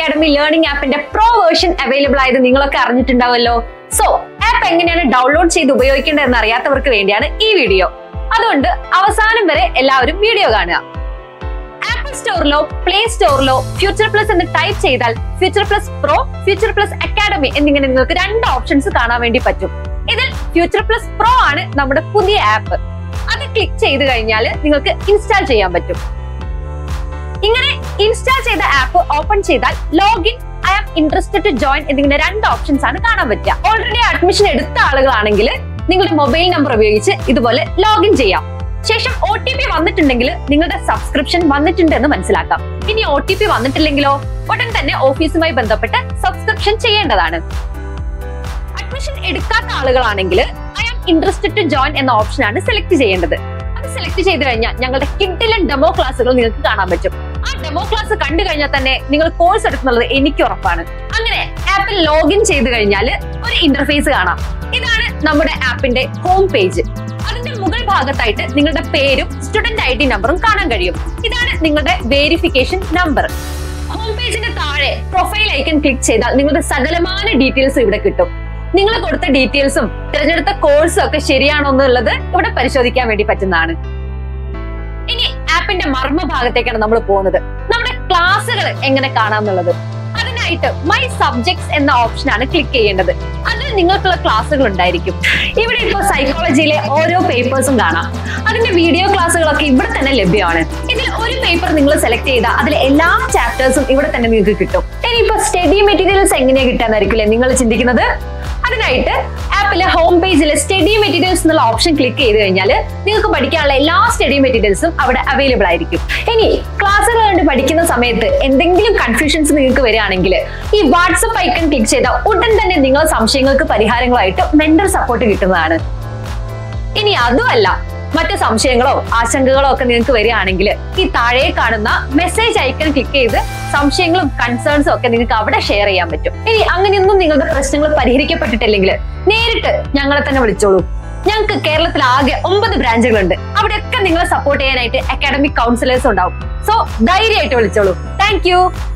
academy learning ആപ്പിന്റെ pro version available ആയത് നിങ്ങളൊക്കെ അറിഞ്ഞിട്ടുണ്ടാവുമല്ലോ സോ ആപ്പ് എങ്ങനെയാണ് ഡൗൺലോഡ് ചെയ്ത് ഉപയോഗിക്കേണ്ടതെന്ന് അറിയാത്തവർക്ക് വേണ്ടിയാണ് ഈ വീഡിയോ അതുകൊണ്ട് അവസാനം വരെ എല്ലാവരും വീഡിയോ കാണുക ആപ്പിൾ സ്റ്റോറിലോ പ്ലേ സ്റ്റോറിലോ ഫ്യൂച്ചർ പ്ലസ് എന്ന് ടൈപ്പ് ചെയ്താൽ future plus pro future plus academy എന്നിങ്ങനെ നിങ്ങൾക്ക് രണ്ട് ഓപ്ഷൻസ് കാണാൻ വേണ്ടി പറ്റും ഇതിൽ ഫ്യൂച്ചർ പ്ലസ് പ്രോ ആണ് നമ്മുടെ പുതിയ ആപ്പ് അത് ക്ലിക്ക് ചെയ്ത് കഴിഞ്ഞാൽ നിങ്ങൾക്ക് ഇൻസ്റ്റാൾ ചെയ്യാൻ പറ്റും ഇങ്ങനെ ഇൻസ്റ്റാൾ ചെയ്ത ആപ്പ് ഓപ്പൺ ചെയ്താൽ login I am interested to join എന്നിങ്ങനെ രണ്ട് ഓപ്ഷൻസ് ആണ് കാണാൻ പറ്റുക ഓൾറെഡി അഡ്മിഷൻ എടുത്ത ആളുകളാണെങ്കിൽ നിങ്ങളുടെ മൊബൈൽ നമ്പർ ഉപയോഗിച്ച് ഇതുപോലെ ലോഗിൻ ചെയ്യാം ശേഷം ഒ ടി പി വന്നിട്ടുണ്ടെങ്കിൽ നിങ്ങളുടെ സബ്സ്ക്രിപ്ഷൻ വന്നിട്ടുണ്ട് എന്ന് മനസ്സിലാക്കാം ഇനി ഒ ടി പി വന്നിട്ടില്ലെങ്കിലോ ഉടൻ തന്നെ ഓഫീസുമായി ബന്ധപ്പെട്ട് സബ്സ്ക്രിപ്ഷൻ ചെയ്യേണ്ടതാണ് അഡ്മിഷൻ എടുക്കാത്ത ആളുകളാണെങ്കിൽ I am interested to join എന്ന ഓപ്ഷനാണ് സെലക്ട് ചെയ്യേണ്ടത് അത് സെലക്ട് ചെയ്ത് കഴിഞ്ഞാൽ ഞങ്ങളുടെ കിഡിലൻ ഡെമോ ക്ലാസ്സുകൾ നിങ്ങൾക്ക് കാണാൻ പറ്റും ആ ഡെമോ ക്ലാസ് കണ്ടു കഴിഞ്ഞാൽ തന്നെ നിങ്ങൾ കോഴ്സ് എടുക്കുന്നുള്ളത് എനിക്ക് ഉറപ്പാണ് അങ്ങനെ ആപ്പിൽ ലോഗിൻ ചെയ്ത് കഴിഞ്ഞാൽ ഒരു ഇന്റർഫേസ് കാണാം ഇതാണ് നമ്മുടെ ആപ്പിന്റെ ഹോം പേജ് അതിന്റെ മുകൾ ഭാഗത്തായിട്ട് നിങ്ങളുടെ പേരും സ്റ്റുഡന്റ് ഐ ഡി നമ്പറും കാണാൻ കഴിയും ഇതാണ് നിങ്ങളുടെ വേരിഫിക്കേഷൻ നമ്പർ ഹോം പേജിന്റെ താഴെ പ്രൊഫൈൽ ഐക്കൺ ക്ലിക്ക് ചെയ്താൽ നിങ്ങളുടെ സകലമായ ഡീറ്റെയിൽസ് ഇവിടെ കിട്ടും നിങ്ങൾ കൊടുത്ത ഡീറ്റെയിൽസും തിരഞ്ഞെടുത്ത കോഴ്സും ഒക്കെ ശരിയാണോ എന്നുള്ളത് ഇവിടെ പരിശോധിക്കാൻ വേണ്ടി പറ്റുന്നതാണ് ഇനി ആപ്പിന്റെ മർമ്മ ഭാഗത്തേക്കാണ് നമ്മൾ പോകുന്നത് നമ്മുടെ ക്ലാസ്സുകൾ എങ്ങനെ കാണാമെന്നുള്ളത് അതിനായിട്ട് മൈ സബ്ജക്ട്സ് എന്ന ഓപ്ഷനാണ് ക്ലിക്ക് ചെയ്യേണ്ടത് അതിൽ നിങ്ങൾക്കുള്ള ക്ലാസ്സുകൾ ഉണ്ടായിരിക്കും ഇവിടെ ഇപ്പോൾ സൈക്കോളജിയിലെ ഓരോ പേപ്പേഴ്സും കാണാം അതിന്റെ വീഡിയോ ക്ലാസ്സുകളൊക്കെ ഇവിടെ തന്നെ ലഭ്യമാണ് ഇതിൽ ഒരു പേപ്പർ നിങ്ങൾ സെലക്ട് ചെയ്താൽ അതിലെ എല്ലാ ചാപ്റ്റേഴ്സും ഇവിടെ തന്നെ നിങ്ങൾക്ക് കിട്ടും ഇനിയിപ്പോ സ്റ്റഡി മെറ്റീരിയൽസ് എങ്ങനെയാ കിട്ടാന്നായിരിക്കില്ലേ നിങ്ങൾ ചിന്തിക്കുന്നത് അതിനായിട്ട് ആപ്പിലെ ഹോം പേജിലെ സ്റ്റഡി മെറ്റീരിയൽസ് എന്നുള്ള ഓപ്ഷൻ ക്ലിക്ക് ചെയ്ത് കഴിഞ്ഞാൽ നിങ്ങൾക്ക് പഠിക്കാനുള്ള എല്ലാ സ്റ്റഡി മെറ്റീരിയൽസും അവിടെ അവൈലബിൾ ആയിരിക്കും ഇനി ക്ലാസ്സുകൾ കണ്ട് പഠിക്കുന്ന സമയത്ത് എന്തെങ്കിലും കൺഫ്യൂഷൻസ് നിങ്ങൾക്ക് വരികയാണെങ്കിൽ ഈ വാട്സപ്പ് ഐക്കൺ ക്ലിക്ക് ചെയ്താൽ ഉടൻ തന്നെ നിങ്ങളെ സംശയങ്ങൾക്ക് പരിഹാരങ്ങളായിട്ട് മെന്റർ സപ്പോർട്ട് കിട്ടുന്നതാണ് ഇനി അതുമല്ല മറ്റു സംശയങ്ങളോ ആശങ്കകളോ ഒക്കെ നിങ്ങൾക്ക് വരികയാണെങ്കിൽ ഈ താഴെ കാണുന്ന മെസ്സേജ് ഐക്കൺ ക്ലിക്ക് ചെയ്ത് സംശയങ്ങളും കൺസേൺസും ഒക്കെ നിങ്ങൾക്ക് അവിടെ ഷെയർ ചെയ്യാൻ പറ്റും ഇനി അങ്ങനെയൊന്നും നിങ്ങളുടെ പ്രശ്നങ്ങൾ പരിഹരിക്കപ്പെട്ടിട്ടില്ലെങ്കിൽ നേരിട്ട് ഞങ്ങളെ തന്നെ വിളിച്ചോളൂ ഞങ്ങൾക്ക് കേരളത്തിൽ ആകെ ഒമ്പത് ബ്രാഞ്ചുകളുണ്ട് അവിടെയൊക്കെ നിങ്ങളെ സപ്പോർട്ട് ചെയ്യാനായിട്ട് അക്കാഡമിക് കൗൺസിലേഴ്സ് ഉണ്ടാവും സോ ധൈര്യമായിട്ട് വിളിച്ചോളൂ താങ്ക്